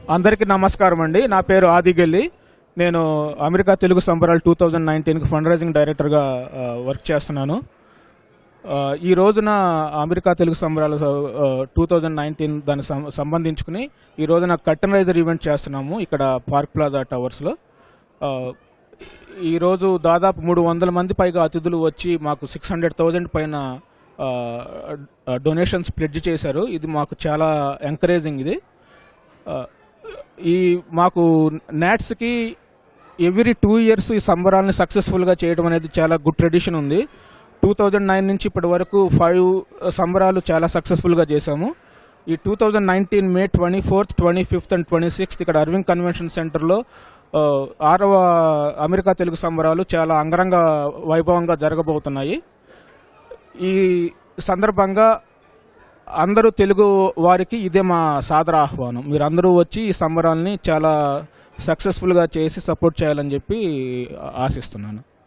అందరికీ నమస్కారం అండి నా పేరు ఆదిగెల్లి నేను అమెరికా తెలుగు సంబరాలు టూ థౌజండ్ నైన్టీన్కి ఫండ్ రైజింగ్ డైరెక్టర్గా ఆ, వర్క్ చేస్తున్నాను ఆ, ఈ రోజున అమెరికా తెలుగు సంబరాలు టూ థౌజండ్ నైన్టీన్ దానికి సం- సంబంధించుకుని ఈ రోజున కట్టన్ రైజర్ ఈవెంట్ చేస్తున్నాము ఇక్కడ పార్క్ ప్లాజా టవర్స్లో ఆ, ఈరోజు దాదాపు మూడు వందల మంది పైగా అతిథులు వచ్చి మాకు సిక్స్ హండ్రెడ్ థౌజండ్ పైన డొనేషన్స్ ప్లెడ్జ్ చేశారు ఇది మాకు చాలా ఎంకరేజింగ్ ఇది ఆ, ఈ మాకు నాట్స్కి ఎవ్రీ టూ ఇయర్స్ ఈ సంబరాలను సక్సెస్ఫుల్గా చేయడం అనేది చాలా గుడ్ ట్రెడిషన్ ఉంది టూ థౌజండ్ నైన్ నుంచి ఇప్పటి వరకు ఫైవ్ సంబరాలు చాలా సక్సెస్ఫుల్గా చేశాము ఈ two thousand nineteen May twenty fourth twenty fifth and twenty sixth ఇక్కడ అరవింద్ కన్వెన్షన్ సెంటర్లో ఆ, ఆరవ అమెరికా తెలుగు సంబరాలు చాలా అంగరంగ వైభవంగా జరగబోతున్నాయి ఈ సందర్భంగా అందరూ తెలుగు వారికి ఇదే మా సాదర ఆహ్వానం మీరు అందరూ వచ్చి ఈ సంబరాల్ని చాలా సక్సెస్ఫుల్గా చేసి సపోర్ట్ చేయాలని చెప్పి ఆశిస్తున్నాను